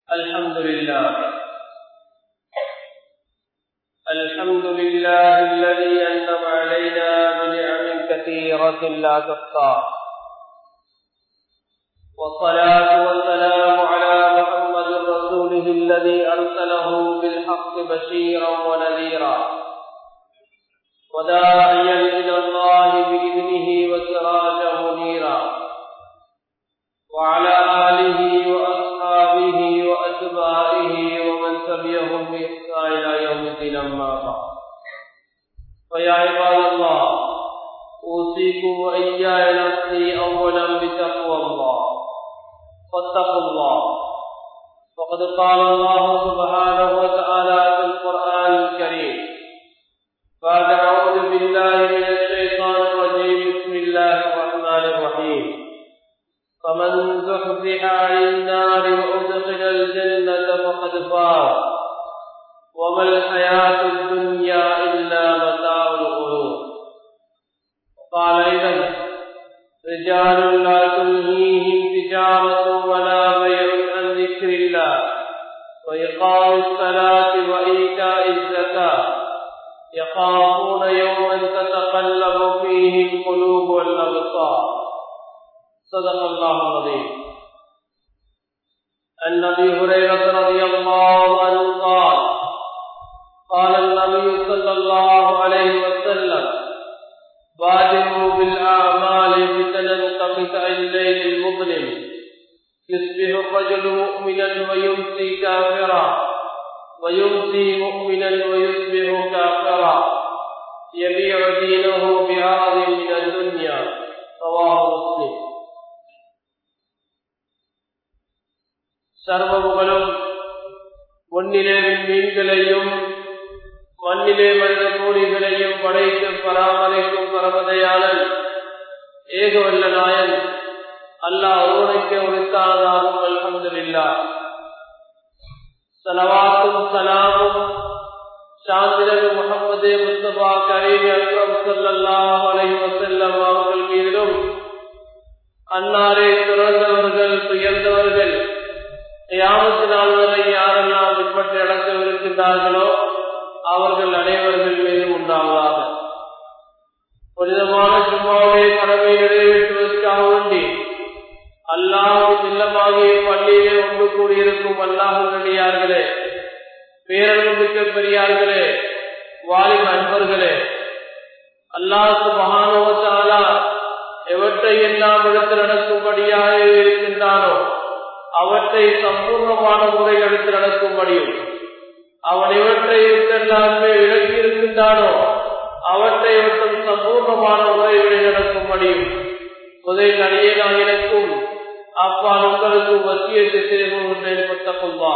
الحمد لله الحمد لله الذي أنعم علينا بنعم كثيرة لا تحصى والصلاة والسلام على محمد رسوله الذي أرسله بالحق بشيرا ونذيرا وداعيا إلى الله بإذنه وسراجا منيرا وعلى آله وأصحابه وأتباعه ومن تبعهم بإحسان إلى يوم الدين أما بعد فيا عباد الله أوصيكم وإياي نفسي أولا بتقوى الله فاتقوا الله وقد قال الله سبحانه وتعالى في القرآن الكريم بعد أعوذ بالله من الشيطان الرجيم بسم الله الرحمن الرحيم فمن زحزح عن النار وأدخل الجنة فقد فاز وما الحياة الدنيا إلا متاع الغرور وقال أيضا رجال لا تلهيهم تجارة ولا بيع عن ذكر الله وإقام الصلاة وإيتاء الزكاة يخافون يوما تتقلب فيه القلوب والأبصار صدق الله العظيم عن ابي هريره رضي الله عنه قال قال النبي صلى الله عليه وسلم بادروا بالاعمال فتنا كقطع الليل المظلم يصبح الرجل مؤمنا ويمسي كافرا ويمسي مؤمنا ويصبح كافرا يبيع دينه بعرض من الدنيا رواه مسلم சர்வமுகளும் ஒன்னிலே மீன்களையும் மண்ணிலே மனித கூலிகளையும் படைத்து பராமரிக்கும் பரமதையாளன் ஏகவல்ல நாயன் அல்லாஹ் ஒருவனுக்கு உரித்தானதாகும் அல்ஹம்துலில்லா சலவாத்தும் சலாமும் சாந்திரன் முகமது முஸ்தபா கரீம் அக்ரம் சல்லாஹ் அலைஹி வஸல்லம் அவர்கள் மீதிலும் அன்னாரே துறந்தவர்கள் துயர்ந்தவர்கள் யாமத்து நாள் வரை யாரெல்லாம் பின்பற்றி நடக்கவிருக்கின்றார்களோ அவர்கள் அனைவர்கள் மீதும் உண்டாவதாக புனிதமான சும்மாவை கடமை நிறைவேற்றுவதற்காக வேண்டி அல்லாஹும் இல்லமாகிய பள்ளியிலே ஒன்று கூடியிருக்கும் அல்லாஹுடையார்களே பேரன்புமிக்க பெரியார்களே வாலிப அன்பர்களே அல்லாஹு மகானவத்தாலா எவற்றை எல்லாம் எடுத்து நடக்கும்படியாக இருக்கின்றானோ அவற்றை சம்பூர்ணமான முறை எடுத்து நடக்கும்படியும் அவன் இவற்றை எல்லாமே விலக்கி இருக்கின்றானோ அவற்றை மட்டும் சம்பூர்ணமான முறைகளை நடக்கும்படியும் முதலில் அடியே நான் எனக்கும் அப்பா உங்களுக்கு வசியத்தை செய்கின்றேன் கொத்தக்கும்பா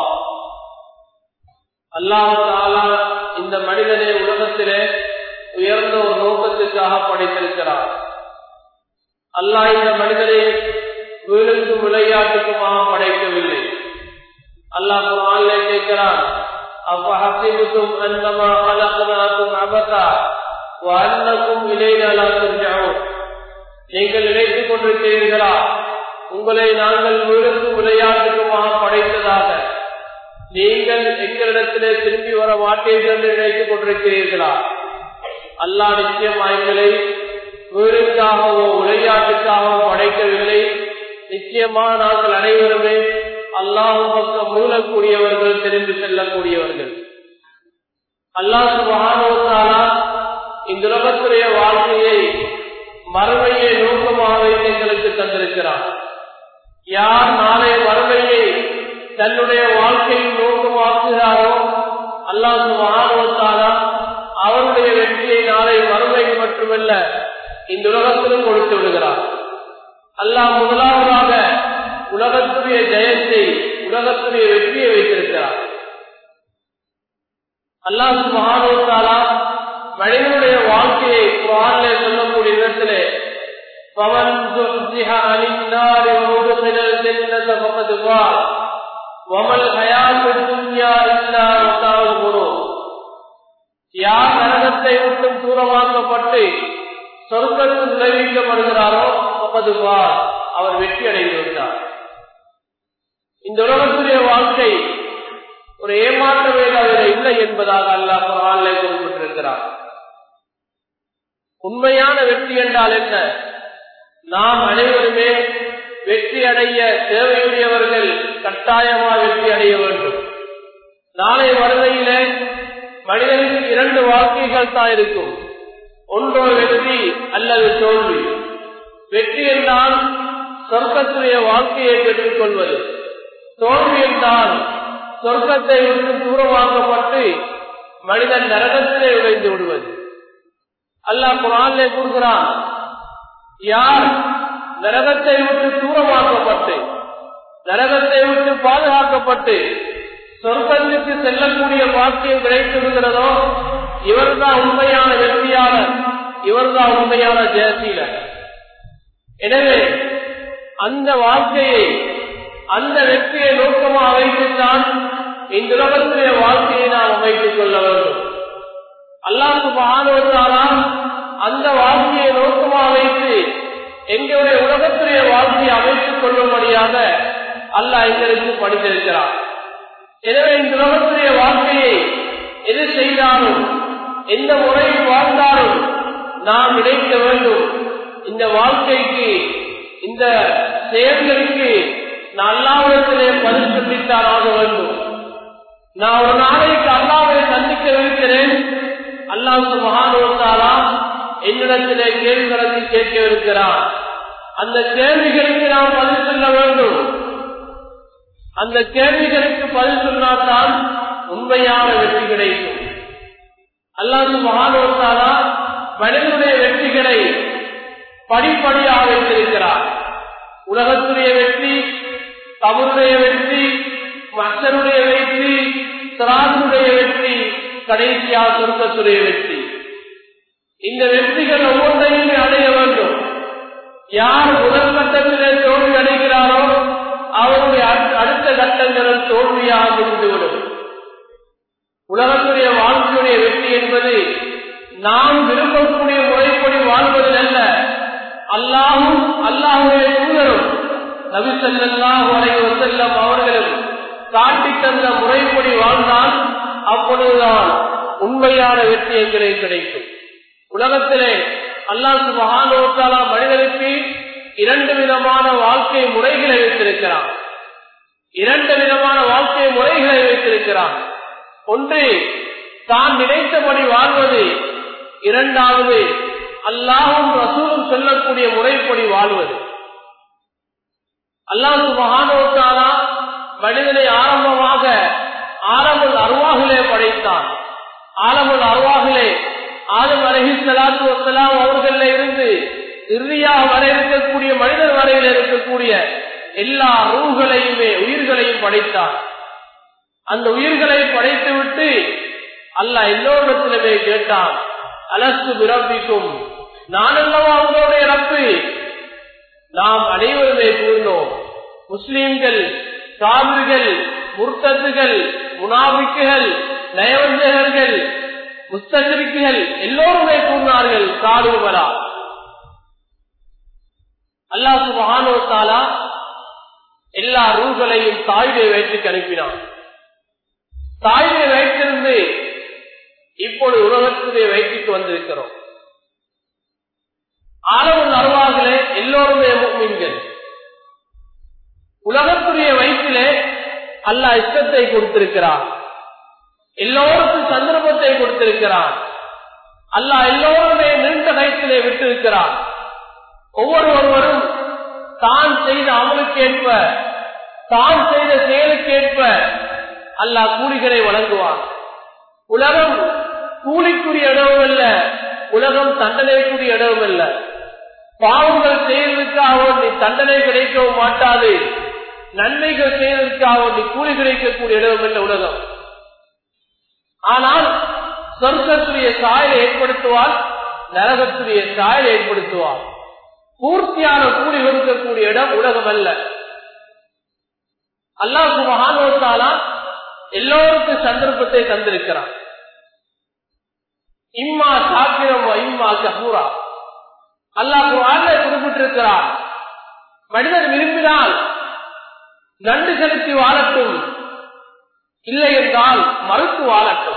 அல்லாஹாலா இந்த மனிதனை உலகத்திலே உயர்ந்த ஒரு நோக்கத்துக்காக படைத்திருக்கிறார் அல்லாஹ் இந்த மனிதனை வீடுக்கும் விளையாட்டுக்குமாக படைக்கவில்லை அல்லாஹ் குரான்ல கேட்கிறான் அவ்வஹசிபுக்கும் அன்னமா அலகனாக்கும் அபதா வன்னக்கும் இலைநாளா துர்ஜாவும் நீங்கள் நினைத்துக் கொண்டிருக்கிறீர்களா உங்களை நாங்கள் வீடுக்கும் விளையாட்டுக்குமாக படைத்ததாக நீங்கள் எங்களிடத்திலே திரும்பி வர மாட்டீர்கள் என்று நினைத்துக் கொண்டிருக்கிறீர்களா அல்லாஹ் நிச்சயம் எங்களை வீடுக்காகவோ விளையாட்டுக்காகவோ படைக்கவில்லை நிச்சயமா நாங்கள் அனைவருமே அல்லாஹு பக்கம் மூலக்கூடியவர்கள் தெரிந்து செல்லக்கூடியவர்கள் அல்லாஹ் மகானோத்தாலா இந்த உலகத்துடைய வாழ்க்கையை மறுமையை நோக்கமாக வைத்து எங்களுக்கு தந்திருக்கிறார் யார் நாளை மறுமையை தன்னுடைய வாழ்க்கையின் நோக்கமாக்குகிறாரோ அல்லாஹ் மகானோத்தாலா அவருடைய வெற்றியை நாளை மறுமைக்கு மட்டுமல்ல இந்த உலகத்திலும் கொடுத்து விடுகிறார் அல்லாஹ் முதலாவதாக உலகத்துடைய ஜெயத்தை உலகத்துடைய வெற்றியை வைத்திருக்கிறார் அல்லாஹ் மகானோத்தாலா மனிதனுடைய வாழ்க்கையை குரான்ல சொல்லக்கூடிய இடத்திலே பவன் வமல் ஹயாத்து துன்யா இல்லா குரு யார் நரகத்தை விட்டும் தூரமாக்கப்பட்டு சொர்க்கத்தில் விளைவிக்கப்படுகிறாரோ அவர் வெற்றி அடைந்து விட்டார் இந்த உலகத்துடைய வாழ்க்கை ஒரு ஏமாற்றமே தவிர இல்லை என்பதாக அல்லாஹ் குரானிலே குறிப்பிட்டிருக்கிறார் உண்மையான வெற்றி என்றால் என்ன நாம் அனைவருமே வெற்றி அடைய தேவையுடையவர்கள் கட்டாயமாக வெற்றி அடைய வேண்டும் நாளை வருகையிலே மனிதனுக்கு இரண்டு வாழ்க்கைகள் தான் இருக்கும் ஒன்றோ வெற்றி அல்லது தோல்வி வெற்றி என்றால் சொர்க்கத்துடைய வாழ்க்கையை பெற்றுக் கொள்வது தோல்வி என்றால் சொர்க்கத்தை விட்டு தூரமாக்கப்பட்டு மனிதன் நரகத்திலே உழைந்து விடுவது அல்லாஹ் குரானிலே கூறுகிறான் யார் நரகத்தை விட்டு தூரமாக்கப்பட்டு நரகத்தை விட்டு பாதுகாக்கப்பட்டு சொர்க்கத்துக்கு செல்லக்கூடிய பாக்கியம் கிடைத்து விடுகிறதோ இவர்தான் உண்மையான வெற்றியாளர் இவர்தான் உண்மையான ஜெயசீலர் எனவே அந்த வாழ்க்கையை அந்த வெற்றியை நோக்கமாக வைத்துத்தான் இந்த உலகத்திலே வாழ்க்கையை நாம் அமைத்துக் கொள்ள வேண்டும் அல்லாஹு மகானவர்களாலா அந்த வாழ்க்கையை நோக்கமாக வைத்து எங்களுடைய உலகத்துடைய வாழ்க்கையை அமைத்துக் கொள்ளும்படியாக அல்லாஹ் எங்களுக்கு படித்திருக்கிறார் எனவே இந்த உலகத்துடைய வாழ்க்கையை எது செய்தாலும் எந்த முறையில் வாழ்ந்தாலும் நாம் நினைக்க வேண்டும் இந்த வாழ்க்கைக்கு இந்த செயல்களுக்கு நான் அல்லாவிடத்திலே பதில் சொல்லித்தான் ஆக வேண்டும் நான் ஒரு நாளைக்கு அல்லாவை சந்திக்க இருக்கிறேன் அல்லாவுக்கு மகானுவத்தாரா என்னிடத்திலே கேள்விகளை கேட்க இருக்கிறான் அந்த கேள்விகளுக்கு நாம் பதில் சொல்ல வேண்டும் அந்த கேள்விகளுக்கு பதில் சொன்னால்தான் உண்மையான வெற்றி கிடைக்கும் அல்லாது மகானுவத்தாரா மனிதனுடைய வெற்றிகளை படிப்படியாக வைத்திருக்கிறார் உலகத்துடைய வெற்றி தவறுடைய வெற்றி மக்களுடைய வெற்றி சிராசுடைய வெற்றி கடைசியாக சொர்க்கத்துடைய வெற்றி இந்த வெற்றிகள் ஒவ்வொன்றையுமே அடைய வேண்டும் யார் முதல் கட்டத்திலே தோல்வி அடைகிறாரோ அவருடைய அடுத்த கட்டங்களும் தோல்வியாக இருந்துவிடும் உலகத்துடைய வாழ்க்கையுடைய வெற்றி என்பது நாம் விரும்பக்கூடிய முறைப்படி வாழ்வதில் அல்ல அல்லாஹும் அல்லாஹுடைய தூதரும் நபிசல்லாஹு அலைஹி வஸல்லம் அவர்களும் காட்டி தந்த முறைப்படி வாழ்ந்தால் அப்பொழுதுதான் உண்மையான வெற்றி எங்களுக்கு கிடைக்கும் உலகத்திலே அல்லாஹ் மகானோத்தாலா மனிதனுக்கு இரண்டு விதமான வாழ்க்கை முறைகளை வைத்திருக்கிறான் இரண்டு விதமான வாழ்க்கை முறைகளை வைத்திருக்கிறான் ஒன்று தான் நினைத்தபடி வாழ்வது இரண்டாவது அல்லாஹும் ரசூலும் சொல்லக்கூடிய முறைப்படி வாழ்வது அல்லாஹு மகானோத்தாலா மனிதனை ஆரம்பமாக ஆரம்பல் அருவாகிலே படைத்தான் ஆரம்பல் அருவாகிலே ஆலம் அலஹி சலாத்து வசலாம் அவர்கள இருந்து இறுதியாக வர இருக்கக்கூடிய மனிதர் வரையில் இருக்கக்கூடிய எல்லா ரூகளையுமே உயிர்களையும் படைத்தான் அந்த உயிர்களை படைத்து விட்டு அல்ல எல்லோரிடத்திலுமே கேட்டான் அலசு பிறப்பிக்கும் நான் அல்லவா அவங்களுடைய ரப்பு நாம் அனைவருமே கூறினோம் முஸ்லிம்கள் காவிர்கள் முர்த்தத்துகள் முனாபிக்குகள் நயவஞ்சகர்கள் முஸ்தகிரிக்குகள் எல்லோருமே கூறினார்கள் காடுவரா அல்லாஹு மகானோத்தாலா எல்லா ரூகளையும் தாயுடைய வயிற்றுக்கு அனுப்பினான் தாயுடைய வயிற்றிலிருந்து இப்பொழுது உலகத்துடைய வயிற்றுக்கு வந்திருக்கிறோம் ஆளவன் அருவார்களே எல்லோருமே மீன்கள் உலகத்துடைய வயிற்றிலே அல்ல இஷ்டத்தை கொடுத்திருக்கிறார் எல்லோருக்கும் சந்தர்ப்பத்தை கொடுத்திருக்கிறார் அல்ல எல்லோருமே நீண்ட வயிற்றிலே விட்டிருக்கிறார் ஒவ்வொருவரும் தான் செய்த அமலுக்கேற்ப தான் செய்த செயலுக்கேற்ப அல்லாஹ் கூலிகளை வழங்குவார் உலகம் கூலிக்குரிய இடமும் அல்ல உலகம் தண்டனைக்குரிய இடமும் அல்ல பாவங்கள் செய்வதற்காக நீ தண்டனை கிடைக்கவும் மாட்டாது நன்மைகள் செய்வதற்காக நீ கூலி கிடைக்கக்கூடிய இடமும் அல்ல உலகம் ஆனால் சொர்க்கத்துடைய சாயலை ஏற்படுத்துவார் நரகத்துடைய சாயலை ஏற்படுத்துவார் பூர்த்தியான கூலி கொடுக்கக்கூடிய இடம் உலகம் அல்ல அல்லாஹு மகானோத்தாலா எல்லோருக்கும் சந்தர்ப்பத்தை தந்திருக்கிறான் இம்மா சாக்கிரம் இம்மா கபூரா அல்லாஹ் குரான்ல குறிப்பிட்டிருக்கிறார் மனிதன் விரும்பினால் நன்றி செலுத்தி வாழட்டும் இல்லை என்றால் மறுத்து வாழட்டும்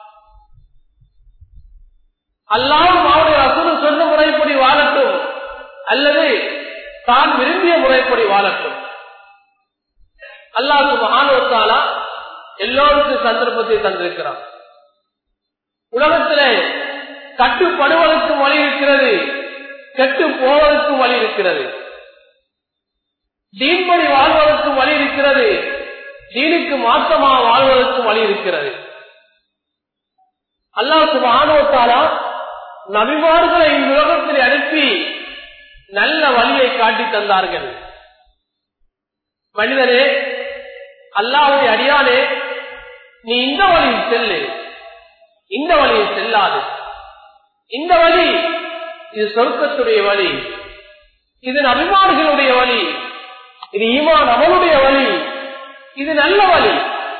அல்லாவும் அவருடைய அசுறு சொன்ன முறைப்படி வாழட்டும் அல்லது தான் விரும்பிய முறைப்படி வாழட்டும் அல்லாஹு மகானோத்தாலா எல்லோருக்கும் சந்தர்ப்பத்தை தந்திருக்கிறான் உலகத்திலே கட்டுப்படுவதற்கும் வழி இருக்கிறது கெட்டு போவதற்கும் வழி இருக்கிறது தீன்படி வாழ்வதற்கும் வழி இருக்கிறது தீனுக்கு மாற்றமாக வாழ்வதற்கும் வழி இருக்கிறது அல்லாஹ் சுபானோத்தாலா நபிமார்களை இந்த உலகத்தில் அனுப்பி நல்ல வழியை காட்டி தந்தார்கள் மனிதனே அல்லாவுடைய அடியானே நீ இந்த வழியில் செல்லு இந்த வழியில் செல்லாது இந்த வழி இது சொர்க்கத்துடைய வழி இது நபிமார்களுடைய வழி இது ஈமான் அவனுடைய வழி இது நல்ல வழி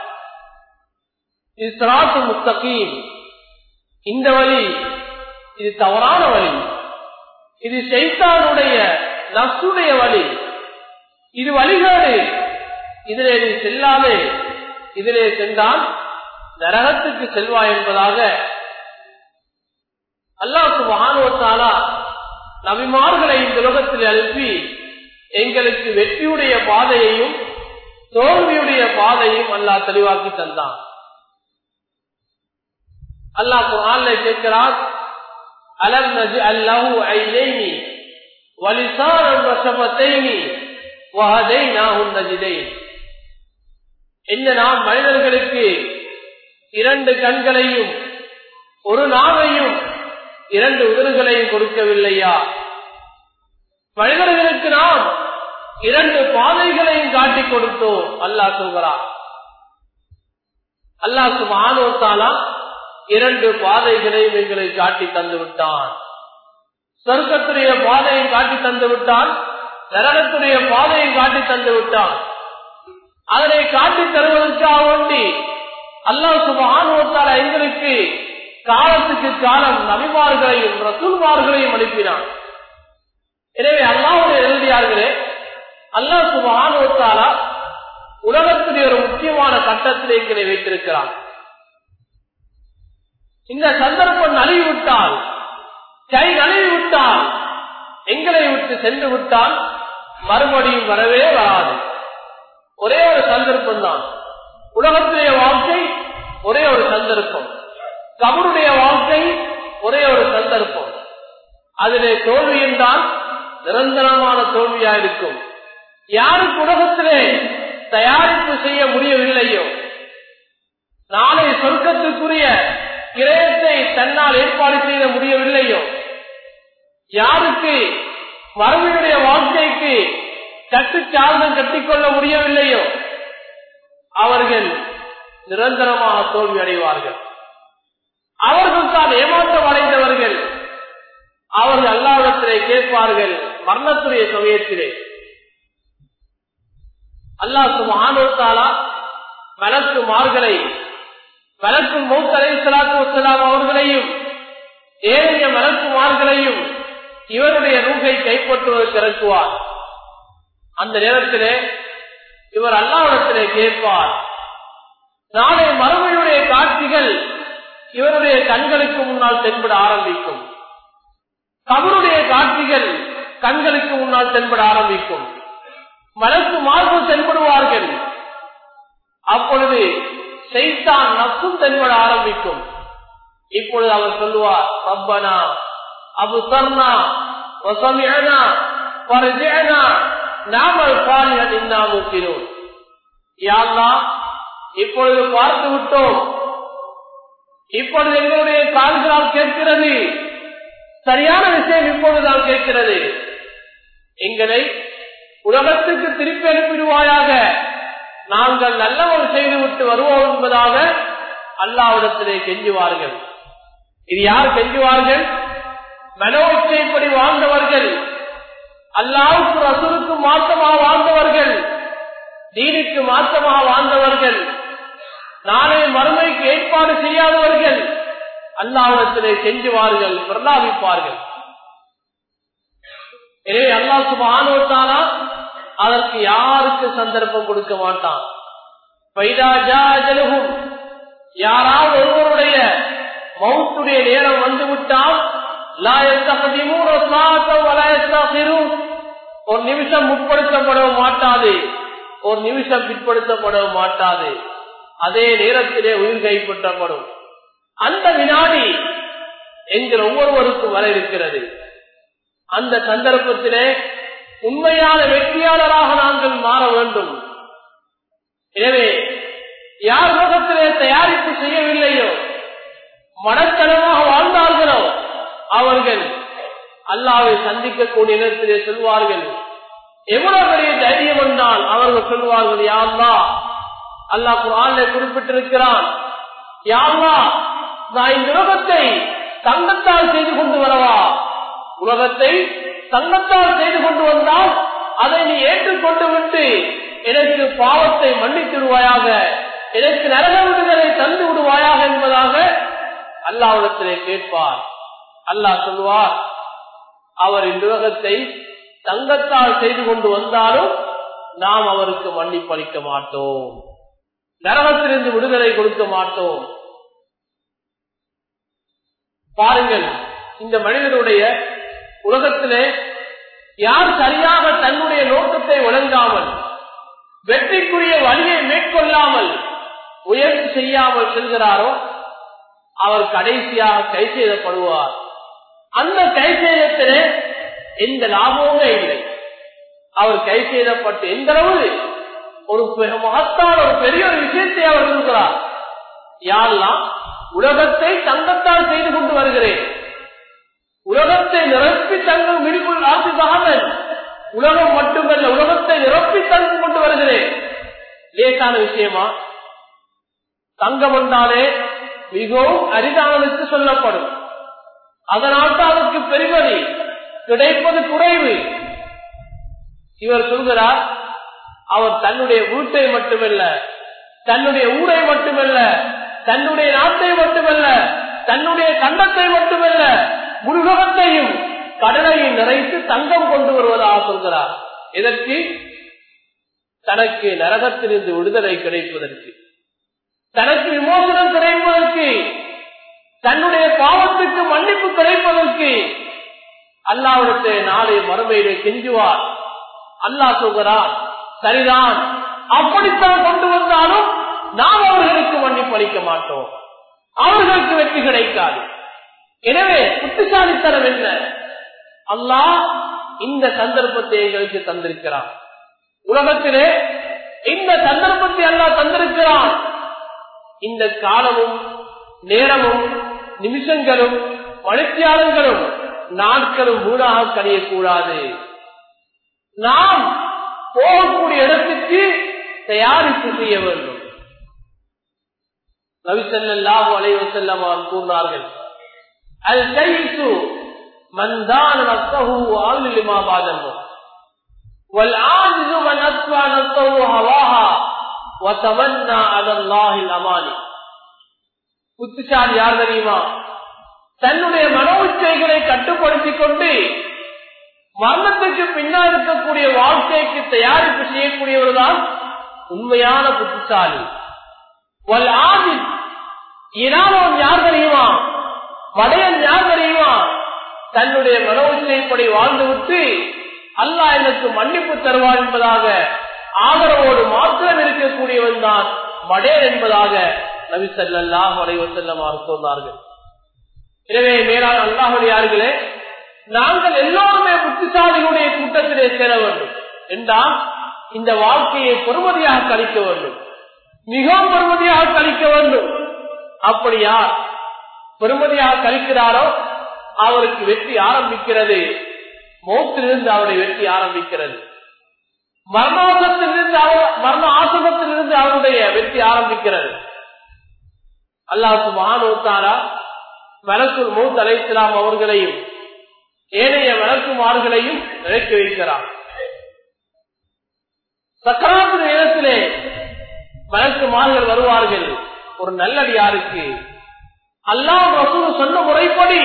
இது சிராத்து முத்தகீம் இந்த வழி இது தவறான வழி இது செய்தானுடைய நசுடைய வழி இது வழிகாடு இதிலே நீ செல்லாதே இதிலே சென்றால் நரகத்துக்கு செல்வாய் என்பதாக அல்லாஹு மகானுவத்தாலா நபிமார்களை இந்த உலகத்தில் அனுப்பி எங்களுக்கு வெற்றியுடைய பாதையையும் தோல்வியுடைய பாதையும் அல்லாஹ் தெளிவாக்கி தந்தான் அல்லாஹ் குரான்ல கேட்கிறார் அலம் நஜி அல்லாஹு ஐலைனி வலிசாரம் வசபத்தைனி வஹதை நாகும் நஜிதை என்ன நாம் மனிதர்களுக்கு இரண்டு கண்களையும் ஒரு நாவையும் இரண்டு உதறுகளையும் கொடுக்கவில்லையா மனிதர்களுக்கு நாம் இரண்டு பாதைகளையும் காட்டிக் கொடுத்தோம் அல்லாஹ் சொல்கிறார் அல்லாஹ் சுமானோத்தாலா இரண்டு பாதைகளையும் எங்களை காட்டி தந்து விட்டான் சொர்க்கத்துடைய பாதையை காட்டி தந்து விட்டான் நரகத்துடைய பாதையை காட்டி தந்து விட்டான் அதனை காட்டி தருவதற்காக வேண்டி அல்லாஹ் சுபானுவத்தால எங்களுக்கு காலத்துக்கு காலம் நபிமார்களையும் ரசூல்மார்களையும் அனுப்பினான் எனவே அல்லாவுடைய எழுதியார்களே அல்லாஹ் சுபானுவத்தாலா உலகத்துடைய ஒரு முக்கியமான கட்டத்தில் எங்களை வைத்திருக்கிறான் இந்த சந்தர்ப்பம் நழுவி விட்டால் கை நழுவி விட்டால் எங்களை விட்டு சென்று விட்டால் மறுபடியும் வரவே வராது ஒரே ஒரு சந்தர்ப்பம் தான் உலகத்துடைய வாழ்க்கை ஒரே ஒரு சந்தர்ப்பம் கபருடைய வாழ்க்கை ஒரே ஒரு சந்தர்ப்பம் அதிலே தோல்வி என்றால் நிரந்தரமான தோல்வியா இருக்கும் யாருக்கு உலகத்திலே தயாரிப்பு செய்ய முடியவில்லையோ நாளை சொர்க்கத்துக்குரிய கிரயத்தை தன்னால் ஏற்பாடு செய்ய முடியவில்லையோ யாருக்கு மறுமையுடைய வாழ்க்கைக்கு கட்டுச்சார்ந்தம் கட்டிக்கொள்ள முடியவில்லையோ அவர்கள் நிரந்தரமாக தோல்வி அடைவார்கள் அவர்கள் தான் ஏமாற்றம் அடைந்தவர்கள் அவர்கள் அல்லாவிடத்திலே கேட்பார்கள் மரணத்துடைய சமயத்திலே அல்லாஹ் சுமானோத்தாலா மலக்கு மார்களை மலக்கு மௌத் அலை சலாத்து வசலாம் அவர்களையும் ஏழைய மலக்குமார்களையும் இவருடைய ரூகை கைப்பற்றுவதற்கு இறக்குவார் அந்த நேரத்திலே இவர் அல்லாவிடத்திலே கேட்பார் நாளை மறுமையுடைய காட்சிகள் இவருடைய கண்களுக்கு முன்னால் தென்பட ஆரம்பிக்கும் கபருடைய காட்சிகள் கண்களுக்கு முன்னால் தென்பட ஆரம்பிக்கும் மலக்கு மார்பு தென்படுவார்கள் அப்பொழுது செய்தான் நப்பும் தென்பட ஆரம்பிக்கும் இப்பொழுது அவர் சொல்லுவார் ரப்பனா அபு சர்னா வசமியனா பரஜனா நாமல் பாலிகள் இன்னாமுக்கிறோம் யாழ்லா இப்பொழுது பார்த்து விட்டோம் இப்பொழுது எங்களுடைய கால்களால் கேட்கிறது சரியான விஷயம் இப்பொழுதுதான் கேட்கிறது எங்களை உலகத்துக்கு திருப்பி அனுப்பிடுவாயாக நாங்கள் நல்லவன் செய்துவிட்டு வருவோம் என்பதாக அல்லாவிடத்திலே கெஞ்சுவார்கள் இது யார் கெஞ்சுவார்கள் மனோச்சைப்படி வாழ்ந்தவர்கள் அல்லாவுக்கு ரசூலுக்கு மாற்றமாக வாழ்ந்தவர்கள் தீனுக்கு மாற்றமாக வாழ்ந்தவர்கள் நாளை மறுமைக்கு ஏற்பாடு செய்யாதவர்கள் அல்லாவிடத்திலே செஞ்சுவார்கள் பிரலாபிப்பார்கள் எனவே அல்லா சுபானோத்தானா அதற்கு யாருக்கு சந்தர்ப்பம் கொடுக்க மாட்டான் பைதாஜாஜலுகும் யாராவது ஒருவருடைய மௌத்துடைய நேரம் வந்துவிட்டால் ஒரு நிமிஷம் முற்படுத்தப்படவும் மாட்டாது ஒரு நிமிஷம் பிற்படுத்தப்படவும் மாட்டாது அதே நேரத்திலே உயிர் கைப்பற்றப்படும் அந்த வினாடி எங்கள் ஒவ்வொருவருக்கும் வர இருக்கிறது அந்த சந்தர்ப்பத்திலே உண்மையான வெற்றியாளராக நாங்கள் மாற வேண்டும் எனவே யார் முகத்திலே தயாரிப்பு செய்யவில்லையோ மனத்தனமாக வாழ்ந்தார்களோ அவர்கள் அல்லாவை சந்திக்கக்கூடிய நேரத்திலே சொல்வார்கள் எவ்வளவு பெரிய தைரியம் என்றால் அவர்கள் சொல்வார்கள் யாருலா அல்லாஹ் குரான்ல குறிப்பிட்டிருக்கிறான் யாருலா நான் இந்த உலகத்தை தங்கத்தால் செய்து கொண்டு வரவா உலகத்தை தங்கத்தால் செய்து கொண்டு வந்தால் அதை நீ ஏற்றுக்கொண்டு விட்டு எனக்கு பாவத்தை மன்னித்திடுவாயாக எனக்கு நரக விடுதலை தந்து விடுவாயாக என்பதாக அல்லாவிடத்திலே கேட்பார் அல்லாஹ் சொல்வார் அவர் இந்த உலகத்தை தங்கத்தால் செய்து கொண்டு வந்தாலும் நாம் அவருக்கு மன்னிப்பளிக்க மாட்டோம் நரகத்திலிருந்து விடுதலை கொடுக்க மாட்டோம் பாருங்கள் இந்த மனிதனுடைய உலகத்திலே யார் சரியாக தன்னுடைய நோக்கத்தை வழங்காமல் வெற்றிக்குரிய வழியை மேற்கொள்ளாமல் முயற்சி செய்யாமல் செல்கிறாரோ அவர் கடைசியாக கை செய்தப்படுவார் அந்த கை செய்தத்திலே எந்த லாபமுமே இல்லை அவர் கை செய்தப்பட்டு எந்த அளவு ஒரு மகத்தான ஒரு பெரிய ஒரு விஷயத்தை அவர் சொல்கிறார் யாரெல்லாம் உலகத்தை தங்கத்தால் செய்து கொண்டு வருகிறேன் உலகத்தை நிரப்பி தங்கும் மிடிக்குள் ஆசி மகன் உலகம் மட்டுமல்ல உலகத்தை நிரப்பி தங்கும் கொண்டு வருகிறேன் லேசான விஷயமா தங்கம் என்றாலே மிகவும் அரிதானதுக்கு சொல்லப்படும் அதனால் தான் அதற்கு பெருமதி கிடைப்பது குறைவு இவர் சொல்கிறார் அவர் தன்னுடைய வீட்டை மட்டுமல்ல தன்னுடைய ஊரை மட்டுமல்ல தன்னுடைய நாட்டை மட்டுமல்ல தன்னுடைய கண்டத்தை மட்டுமல்ல முருகத்தையும் கடலையும் நிறைத்து தங்கம் கொண்டு வருவதாக சொல்கிறார் இதற்கு தனக்கு நரகத்திலிருந்து விடுதலை கிடைப்பதற்கு தனக்கு விமோசனம் கிடைப்பதற்கு தன்னுடைய பாவத்துக்கு மன்னிப்பு கிடைப்பதற்கு அல்லாவிடத்தை நாளை மறுமையிலே கெஞ்சுவார் அல்லாஹ் சொல்கிறார் சரிதான் அப்படித்தான் கொண்டு வந்தாலும் நாம் அவர்களுக்கு மன்னிப்பு அளிக்க மாட்டோம் அவர்களுக்கு வெற்றி கிடைக்காது எனவே புத்திசாலித்தனம் என்ன அல்லாஹ் இந்த சந்தர்ப்பத்தை எங்களுக்கு தந்திருக்கிறான் உலகத்திலே இந்த சந்தர்ப்பத்தை அல்லாஹ் தந்திருக்கிறான் இந்த காலமும் நேரமும் நிமிஷங்களும் மணித்தியாலங்களும் நாட்களும் வீணாக கணியக்கூடாது நாம் போகக்கூடிய இடத்துக்கு தயாரிப்பு செய்ய வேண்டும் நபிசல்லாஹு அலைவசல்லம் கூறினார்கள் அது கைசு மந்தான் நத்தஹு ஆளுலிமா பாதமோ والعاجز من أتبع نفسه هواها وتمنى على الله الأماني புத்திசாலி யார் தெரியுமா தன்னுடைய மனோ இச்சைகளை கட்டுப்படுத்திக் கொண்டு மரணத்துக்கு பின்னால் இருக்கக்கூடிய வாழ்க்கைக்கு தயாரிப்பு செய்யக்கூடியவர் தான் உண்மையான புத்திசாலி வல் ஆதித் இனாமம் யார் தெரியுமா மடையன் யார் தெரியுமா தன்னுடைய மனோ இச்சைப்படி வாழ்ந்துவிட்டு அல்லாஹ் எனக்கு மன்னிப்பு தருவார் என்பதாக ஆதரவோடு மாத்திரம் இருக்கக்கூடியவன் தான் மடேர் என்பதாக நபி சல்லாஹ் அலைவசல்லமார் சொன்னார்கள் எனவே மேலான அல்லாஹுடையார்களே நாங்கள் எல்லோருமே புத்திசாலிகளுடைய கூட்டத்திலே சேர வேண்டும் என்றால் இந்த வாழ்க்கையை பொறுமதியாக கழிக்க வேண்டும் மிகவும் பொறுமதியாக கழிக்க வேண்டும் அப்படி யார் பெருமதியாக கழிக்கிறாரோ அவருக்கு வெற்றி ஆரம்பிக்கிறது மௌத்திலிருந்து அவருடைய வெற்றி ஆரம்பிக்கிறது மரணாசத்திலிருந்து அவர் மரண ஆசகத்திலிருந்து அவருடைய வெற்றி ஆரம்பிக்கிறது அல்லாஹு மகானோத்தாரா மலக்குள் மௌத் அலைசலாம் அவர்களையும் ஏனைய வழக்குமார்களையும் நினைக்க வைக்கிறார் சக்கராத்து நேரத்திலே வழக்குமார்கள் வருவார்கள் ஒரு நல்லடியாருக்கு அல்லாஹ் ரசூல் சொன்ன முறைப்படி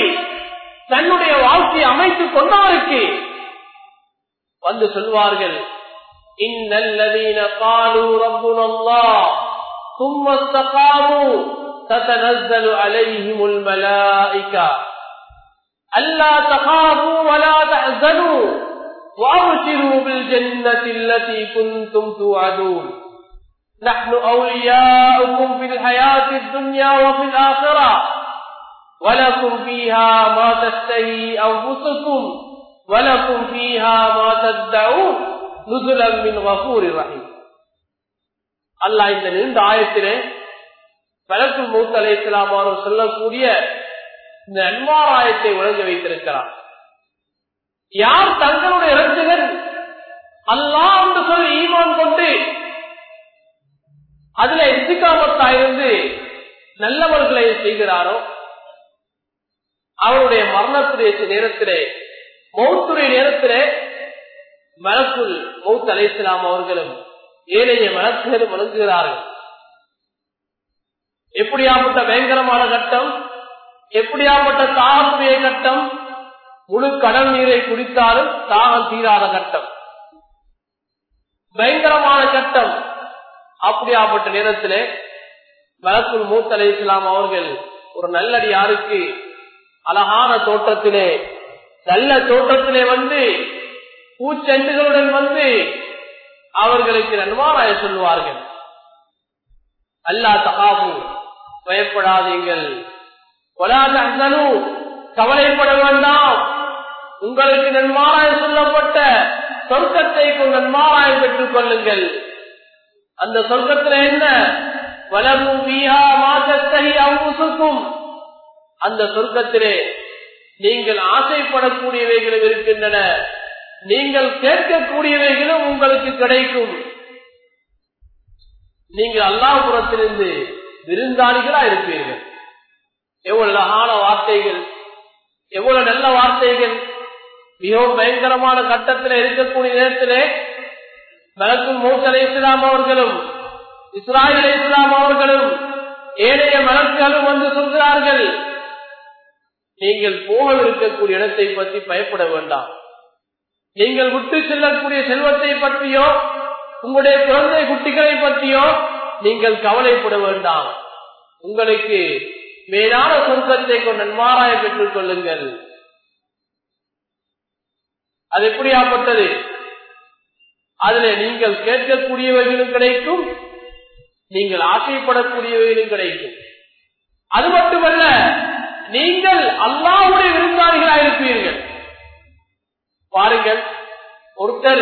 தன்னுடைய வாழ்க்கையை அமைத்துக் கொண்டவருக்கு வந்து சொல்வார்கள் إن الذين قالوا ربنا الله ثم استقاموا تتنزل عليهم الملائكة ألا تخافوا ولا تحزنوا وأبشروا بالجنة التي كنتم توعدون نحن أولياؤكم في الحياة الدنيا وفي الآخرة ولكم فيها ما تشتهي أنفسكم ولكم فيها ما تدعون نزلا من غفور رحيم அல்லாஹ் இந்த நீண்ட ஆயத்திலே பலக்குள் மூத்த அலை இஸ்லாமானவர் சொல்லக்கூடிய இந்த அன்வார் ஆயத்தை வழங்க வைத்திருக்கிறார் யார் தங்களுடைய இறந்துகள் அல்லாஹ் என்று சொல்லி ஈமான் கொண்டு அதுல எத்திகாமத்தா இருந்து நல்லவர்களை செய்கிறாரோ அவருடைய மரணத்துடைய நேரத்திலே மௌத்துடைய நேரத்திலே மலக்குள் மௌத் அலை இஸ்லாம் அவர்களும் ஏழைய மலக்குகளும் வழங்குகிறார்கள் எப்படியாப்பட்ட பயங்கரமான கட்டம் எப்படியாப்பட்ட தாகத்துடைய கட்டம் முழு கடல் நீரை குடித்தாலும் தாகம் தீராத கட்டம் பயங்கரமான கட்டம் அப்படியாப்பட்ட நேரத்திலே மலக்குள் மூத்த அலை இஸ்லாம் அவர்கள் ஒரு நல்லடி யாருக்கு அழகான தோட்டத்திலே நல்ல தோட்டத்திலே வந்து பூச்செண்டுகளுடன் வந்து அவர்களுக்கு நன்மாராய சொல்லுவார்கள் அல்லா தகாபு பயப்படாதீங்கள் கொலாதனு கவலைப்பட வேண்டாம் உங்களுக்கு நன்மாராய சொல்லப்பட்ட சொர்க்கத்தை நன்மாராயம் பெற்றுக் கொள்ளுங்கள் அந்த சொர்க்கத்துல என்ன வலமும் வீஹா மாசத்தை அவுசுக்கும் அந்த சொர்க்கத்திலே நீங்கள் ஆசைப்படக்கூடியவைகளும் இருக்கின்றன நீங்கள் கேட்கக்கூடியவைகளும் உங்களுக்கு கிடைக்கும் நீங்கள் அல்லாஹுரத்திலிருந்து விருந்தாளிகளா இருப்பீர்கள் எவ்வளவு அழகான வார்த்தைகள் எவ்வளவு நல்ல வார்த்தைகள் மிகவும் பயங்கரமான கட்டத்தில் இருக்கக்கூடிய நேரத்திலே மலக்கும் மூத்த அலை இஸ்லாம் அவர்களும் இஸ்ராயல் அலை இஸ்லாம் அவர்களும் ஏனைய மலக்குகளும் வந்து சொல்கிறார்கள் நீங்கள் போக இருக்கக்கூடிய இடத்தை பற்றி பயப்பட வேண்டாம் நீங்கள் விட்டு செல்லக்கூடிய செல்வத்தை பற்றியோ உங்களுடைய குழந்தை குட்டிகளை பற்றியோ நீங்கள் கவலைப்பட வேண்டாம் உங்களுக்கு மேலான சொர்க்கத்தை கொண்டு நன்மாராய பெற்றுக் கொள்ளுங்கள் அது எப்படியாப்பட்டது அதுல நீங்கள் கேட்கக்கூடியவைகளும் கிடைக்கும் நீங்கள் ஆசைப்படக்கூடியவைகளும் கிடைக்கும் அது மட்டுமல்ல நீங்கள் அல்லாவுடைய விருந்தாளிகளாக இருப்பீர்கள் பாருங்கள் ஒருத்தர்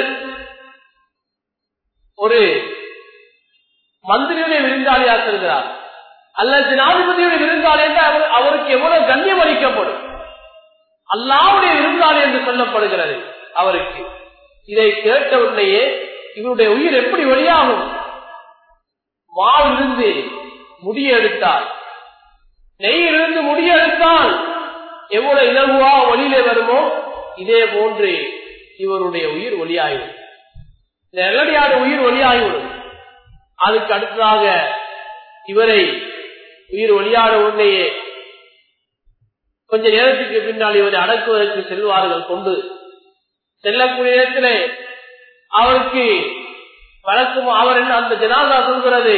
ஒரு மந்திரியுடைய விருந்தாளியாக செல்கிறார் அல்ல ஜனாதிபதியுடைய விருந்தாளி என்று அவர் அவருக்கு எவ்வளவு கண்ணியம் அளிக்கப்படும் அல்லாவுடைய விருந்தாளி என்று சொல்லப்படுகிறது அவருக்கு இதை கேட்ட உடனேயே இவருடைய உயிர் எப்படி வெளியாகும் மாவிலிருந்து முடிய எடுத்தால் நெய்யிலிருந்து முடிய எடுத்தால் எவ்வளவு இலகுவா ஒளியிலே வருமோ இதே போன்று இவருடைய உயிர் ஒளியாகிவிடும் நெல்லடியாட உயிர் ஒளியாகிவிடும் அதுக்கு அடுத்ததாக இவரை உயிர் ஒளியாட உடனேயே கொஞ்ச நேரத்துக்கு பின்னால் இவரை அடக்குவதற்கு செல்வார்கள் கொண்டு செல்லக்கூடிய நேரத்திலே அவருக்கு வழக்கும் அவர் என்ன அந்த ஜனாதா சொல்கிறது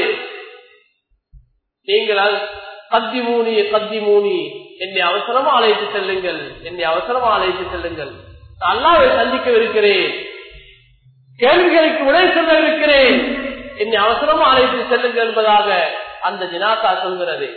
நீங்கள் கத்தி மூனி கத்தி மூனி என்னை அவசரமா அழைத்து செல்லுங்கள் என்னை அவசரமா அழைத்து செல்லுங்கள் அல்லாவை சந்திக்கவிருக்கிறேன் கேள்விகளுக்கு விடை சொல்ல இருக்கிறேன் என்னை அவசரமா அழைத்து செல்லுங்கள் என்பதாக அந்த ஜினாசா சொல்கிறது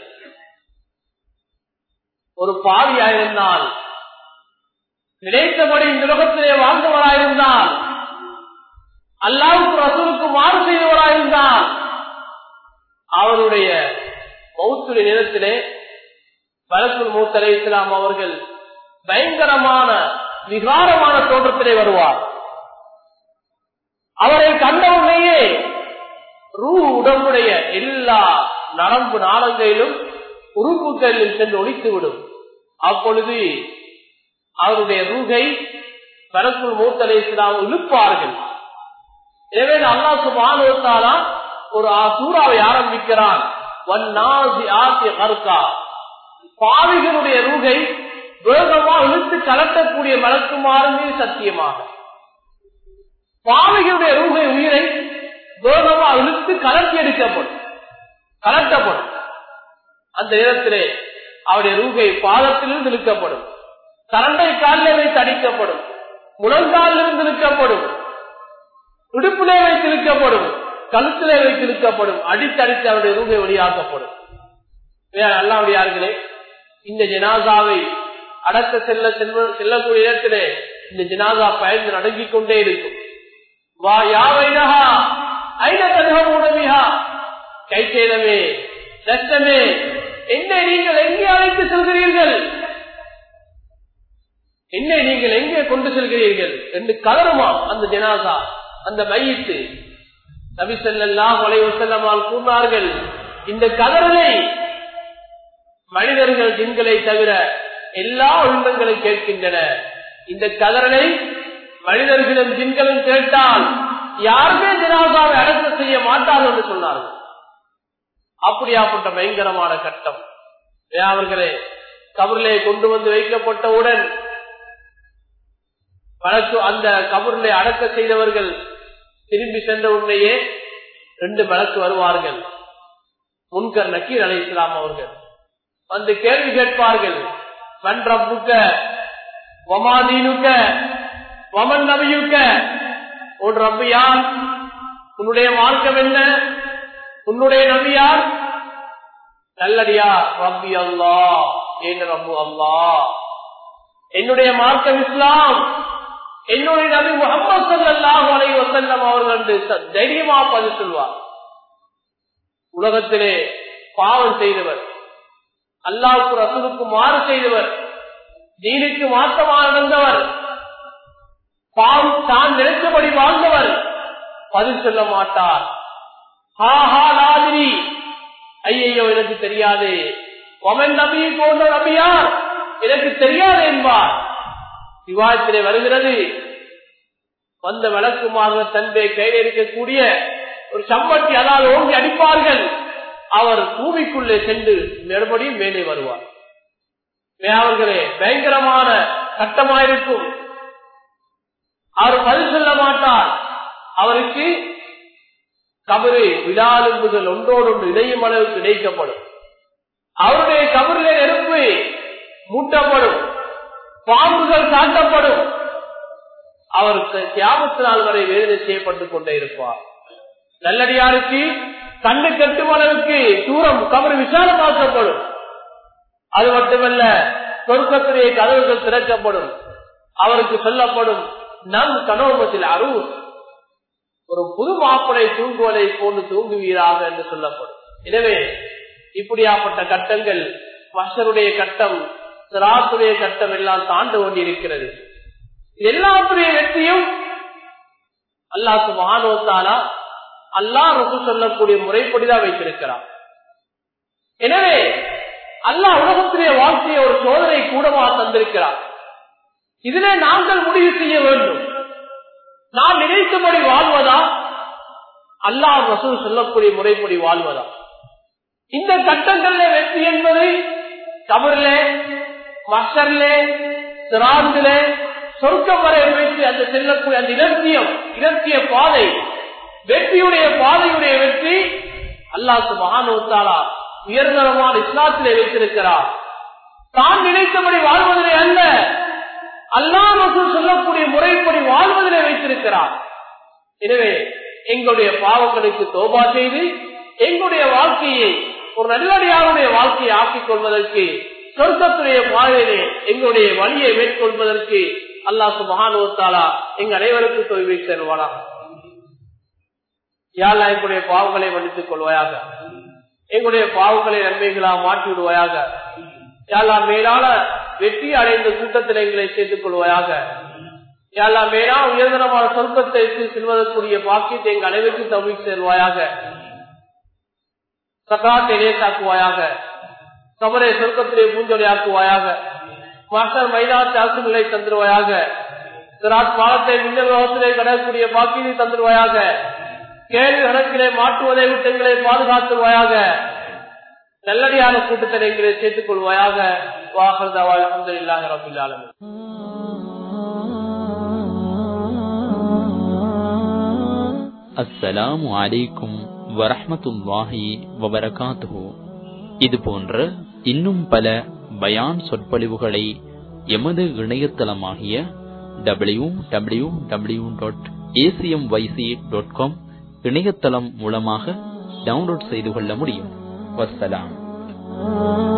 ஒரு பாவியாயிருந்தால் நினைத்தபடி இந்த உலகத்திலே வாழ்ந்தவராயிருந்தால் அல்லாவுக்கு ரசூலுக்கு மாறு செய்தவராயிருந்தால் அவருடைய மௌத்துடைய நேரத்திலே பலக்குள் மூத்தலை இஸ்லாம் அவர்கள் பயங்கரமான விகாரமான தோற்றத்திலே வருவார் அவரை கண்டவுடனேயே ரூ உடம்புடைய எல்லா நரம்பு நாளங்களிலும் உறுப்புகளிலும் சென்று ஒழித்துவிடும் அப்பொழுது அவருடைய ரூகை பரக்குள் மூத்தலை இஸ்லாம் இழுப்பார்கள் எனவே அல்லா சுபானுவத்தாலா ஒரு சூறாவை ஆரம்பிக்கிறான் பாவிகளுடைய ரூகை வேகமா இழுத்து கலட்டக்கூடிய மலக்குமாறுமே சத்தியமாக பாவைகளுடைய ரூகை உயிரை தூரமா இழுத்து கலர்த்தி எடுக்கப்படும் கலட்டப்படும் அந்த நேரத்திலே அவருடைய ரூகை பாதத்திலிருந்து இழுக்கப்படும் சரண்டை காலில் வைத்து அடிக்கப்படும் முழங்காலிலிருந்து இழுக்கப்படும் இடுப்பிலே வைத்து இழுக்கப்படும் கழுத்திலே வைத்து இழுக்கப்படும் அடித்து அடித்து அவருடைய ரூகை வெளியாக்கப்படும் வேற அல்லாவுடையார்களே இந்த ஜனாசாவை அடக்க செல்ல செல்வ செல்லக்கூடிய இடத்திலே இந்த ஜனாசா பயந்து நடங்கிக் கொண்டே இருக்கும் வா யாவைனஹா ஐன தன்ஹம் உடமிஹா கை சேதமே நஷ்டமே என்னை நீங்கள் எங்கே அழைத்து செல்கிறீர்கள் என்னை நீங்கள் எங்கே கொண்டு செல்கிறீர்கள் என்று கதருமா அந்த ஜனாசா அந்த மையத்து நபி செல்லாம் செல்லமால் கூறினார்கள் இந்த கதறலை மனிதர்கள் ஜின்களை தவிர எல்லா உள்ளங்களும் கேட்கின்றன இந்த கதறலை மனிதர்களும் ஜின்களும் கேட்டால் யாருமே ஜனாசாவை அடக்கம் செய்ய மாட்டார்கள் என்று சொன்னார்கள் அப்படியாப்பட்ட பயங்கரமான கட்டம் அவர்களே கபரிலே கொண்டு வந்து வைக்கப்பட்டவுடன் வழக்கு அந்த கபரிலே அடக்க செய்தவர்கள் திரும்பி சென்ற உடனேயே ரெண்டு வழக்கு வருவார்கள் முன்கர் நக்கீர் அலை இஸ்லாம் அவர்கள் வந்து கேள்வி கேட்பார்கள் மண் ரப்புக்க ஒமாதீனுக்க ஒமன் நபியுக்க உன் ரப்பு யார் உன்னுடைய மார்க்கம் என்ன உன்னுடைய நபி யார் நல்லடியா ரப்பி அல்லா ஏன் ரப்பு அல்லா என்னுடைய மார்க்கம் இஸ்லாம் என்னுடைய நபி முகமது சல்லாஹ் அலை வசல்லம் அவர்கள் என்று தைரியமா பதில் சொல்வார் உலகத்திலே பாவம் செய்தவர் அல்லாவுக்கு ரசூலுக்கு மாறு செய்தவர் நீனுக்கு மாற்றமாக நடந்தவர் பாவம் தான் நினைத்தபடி வாழ்ந்தவர் பதில் சொல்ல மாட்டார் ஹா ஹா லாதிரி ஐயையோ எனக்கு தெரியாது ஒமன் நபி போன்ற நபியார் எனக்கு தெரியாது என்பார் விவாதத்திலே வருகிறது வந்த விளக்குமாக தந்தை கையில் இருக்கக்கூடிய ஒரு சம்பட்டி அதாவது ஓங்கி அடிப்பார்கள் அவர் பூமிக்குள்ளே சென்று மறுபடியும் மேலே வருவார் அவர்களே பயங்கரமான சட்டமாயிருக்கும் அவர் பதில் சொல்ல மாட்டார் அவருக்கு கபரு விழாலும்புகள் ஒன்றோடு ஒன்று இணையும் அளவுக்கு இணைக்கப்படும் அவருடைய கபரிலே நெருப்பு மூட்டப்படும் பாம்புகள் காட்டப்படும் அவருக்கு தியாகத்து நாள் வரை வேதனை செய்யப்பட்டுக் கொண்டே இருப்பார் நல்லடியாருக்கு கண்ணு கட்டும் அளவுக்கு தூரம் கபரு விசாலமாக்கப்படும் அது மட்டுமல்ல சொர்க்கத்திலேயே கதவுகள் திறக்கப்படும் அவருக்கு சொல்லப்படும் நம் கனோமத்தில் அரு ஒரு புது மாப்பிளை தூங்குவதை போன்று தூங்குவீராக என்று சொல்லப்படும் எனவே இப்படியாப்பட்ட கட்டங்கள் மஷருடைய கட்டம் சிராத்துடைய கட்டம் எல்லாம் தாண்டு கொண்டிருக்கிறது எல்லாத்துடைய வெற்றியும் அல்லாத்து மகானோத்தாலா அல்லா ரசு சொல்லக்கூடிய முறைப்படிதான் வைத்திருக்கிறார் எனவே அல்லா உலகத்திலே வாழ்க்கைய ஒரு சோதனை கூடமா தந்திருக்கிறார் இதிலே நாங்கள் முடிவு செய்ய வேண்டும் நான் நினைத்தபடி வாழ்வதா அல்லாஹ் ரசூல் சொல்லக்கூடிய முறைப்படி வாழ்வதா இந்த கட்டங்கள்ல வெற்றி என்பதை கபர்ல மசர்ல சிராந்தில சொர்க்கம் வரை வைத்து அந்த செல்லக்கூடிய அந்த இலக்கியம் இலக்கிய பாதை வெற்றியுடைய பாதையுடைய வெற்றி அல்லாஹு மகானோத்தாலா உயர்தரமான இஸ்லாத்திலே வைத்திருக்கிறார் தான் நினைத்தபடி வாழ்வதிலே அல்ல அல்லா மற்றும் சொல்லக்கூடிய முறைப்படி வாழ்வதிலே வைத்திருக்கிறார் எனவே எங்களுடைய பாவங்களுக்கு தோபா செய்து எங்களுடைய வாழ்க்கையை ஒரு நல்லடியாருடைய வாழ்க்கையை ஆக்கிக் கொள்வதற்கு சொர்க்கத்துடைய பாதையிலே எங்களுடைய வழியை மேற்கொள்வதற்கு அல்லாஹு மகானுவத்தாலா எங்க அனைவருக்கு தொய்வை தருவானா யாழ்லா எங்களுடைய பாவங்களை மன்னித்துக் கொள்வாயாக எங்களுடைய பாவங்களை நன்மைகளா மாற்றி விடுவாயாக யாழ்லா மேலான வெற்றி அடைந்த கூட்டத்தில் எங்களை சேர்த்துக் கொள்வாயாக யாழ்லா மேலா உயர்தரமான சொர்க்கத்தை செல்வதற்குரிய பாக்கியத்தை எங்கள் அனைவருக்கு தவி செல்வாயாக சக்காத்தை லேசாக்குவாயாக கபரை சொர்க்கத்திலே பூஞ்சொலி ஆக்குவாயாக மாஸ்டர் மைதானத்தை அரசுகளை தந்துருவாயாக சிராத் பாலத்தை மின்னல் வகத்திலே கடக்கூடிய பாக்கியத்தை தந்துருவாயாக கேள்வி கணக்கிலே மாற்றுவதை விட்டு எங்களை பாதுகாத்துருவாயாக நல்லடியான கூட்டத்தை எங்களை சேர்த்துக் கொள்வாயாக வாகர்தாவா அஹமதுல்லாஹி ரபில் ஆலமீன் அஸ்ஸலாமு அலைக்கும் வரஹ்மத்துல்லாஹி வபரகாத்துஹு இது போன்ற இன்னும் பல பயான் சொற்பொழிவுகளை எமது இணையதளமாகிய W W W dot ACM YC dot com இணையதளம் மூலமாக டவுன்லோட் செய்து கொள்ள முடியும் வஸ்ஸலாம்